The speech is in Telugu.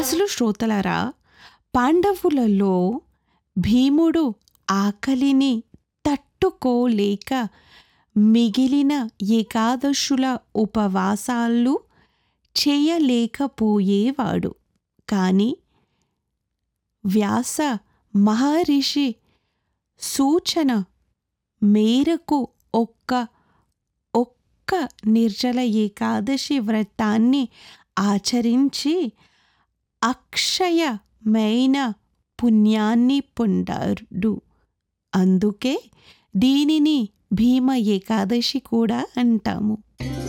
అసలు శ్రోతలారా పాండవులలో భీముడు ఆకలిని తట్టుకోలేక మిగిలిన ఏకాదశుల ఉపవాసాలు చేయలేకపోయేవాడు కానీ వ్యాస మహర్షి సూచన మేరకు ఒక్క ఒక్క నిర్జల ఏకాదశి వ్రతాన్ని ఆచరించి అక్షయమైన పుణ్యాన్ని పొందాడు అందుకే దీనిని భీమ ఏకాదశి కూడా అంటాము